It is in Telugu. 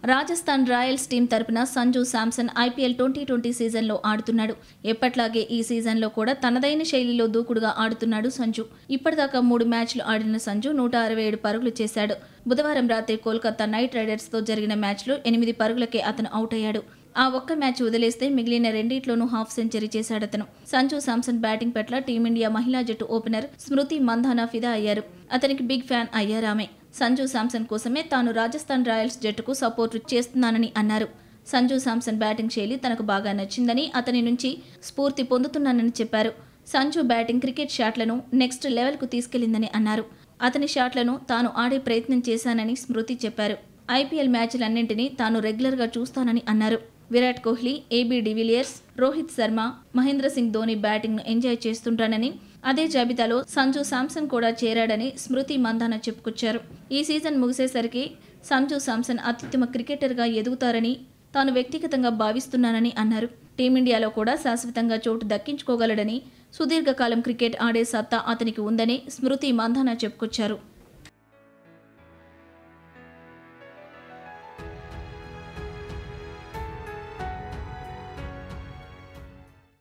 రాజస్థాన్ రాయల్స్ టీం తరపున Sanju Samson IPL twenty twenty సీజన్లో ఆడుతున్నాడు ఎప్పట్లాగే ఈ సీజన్లో కూడా తనదైన శైలిలో దూకుడుగా ఆడుతున్నాడు సంజు ఇప్పటిదాకా మూడు మ్యాచ్లు ఆడిన సంజు నూట అరవై ఏడు పరుగులు చేశాడు బుధవారం రాత్రి కోల్కతా నైట్ రైడర్స్తో జరిగిన మ్యాచ్లో ఎనిమిది పరుగులకే అతను అవుట్ అయ్యాడు ఆ ఒక్క మ్యాచ్ వదిలేస్తే మిగిలిన రెండిట్లోనూ హాఫ్ సెంచరీ చేశాడతను సంజు శాంసన్ బ్యాటింగ్ పట్ల టీమిండియా మహిళా జట్టు ఓపెనర్ స్మృతి మంధానా ఫిదా అయ్యారు అతనికి బిగ్ ఫ్యాన్ అయ్యారామె సంజు శాంసన్ కోసమే తాను రాజస్థాన్ రాయల్స్ జట్టుకు సపోర్టు చేస్తున్నానని అన్నారు సంజు శాంసన్ బ్యాటింగ్ శైలి తనకు బాగా నచ్చిందని అతని నుంచి స్ఫూర్తి పొందుతున్నానని చెప్పారు సంజు బ్యాటింగ్ క్రికెట్ షాట్లను నెక్స్ట్ లెవెల్కు తీసుకెళ్లిందని అన్నారు అతని షాట్లను తాను ఆడే ప్రయత్నం చేశానని స్మృతి చెప్పారు ఐపీఎల్ మ్యాచ్లన్నింటినీ తాను రెగ్యులర్గా చూస్తానని అన్నారు విరాట్ కోహ్లీ ఏబీ డివిలియర్స్ రోహిత్ శర్మ మహేంద్ర సింగ్ ధోని బ్యాటింగ్ను ఎంజాయ్ చేస్తుంటానని అదే జాబితాలో సంజు శాంసన్ కూడా చేరాడని స్మృతి మందాన చెప్పుకొచ్చారు ఈ సీజన్ ముగిసేసరికి సంజు శాంసన్ అత్యుత్తమ క్రికెటర్గా ఎదుగుతారని తాను వ్యక్తిగతంగా భావిస్తున్నానని అన్నారు టీమిండియాలో కూడా శాశ్వతంగా చోటు దక్కించుకోగలడని సుదీర్ఘకాలం క్రికెట్ ఆడే సత్తా అతనికి ఉందని స్మృతి మందాన చెప్పుకొచ్చారు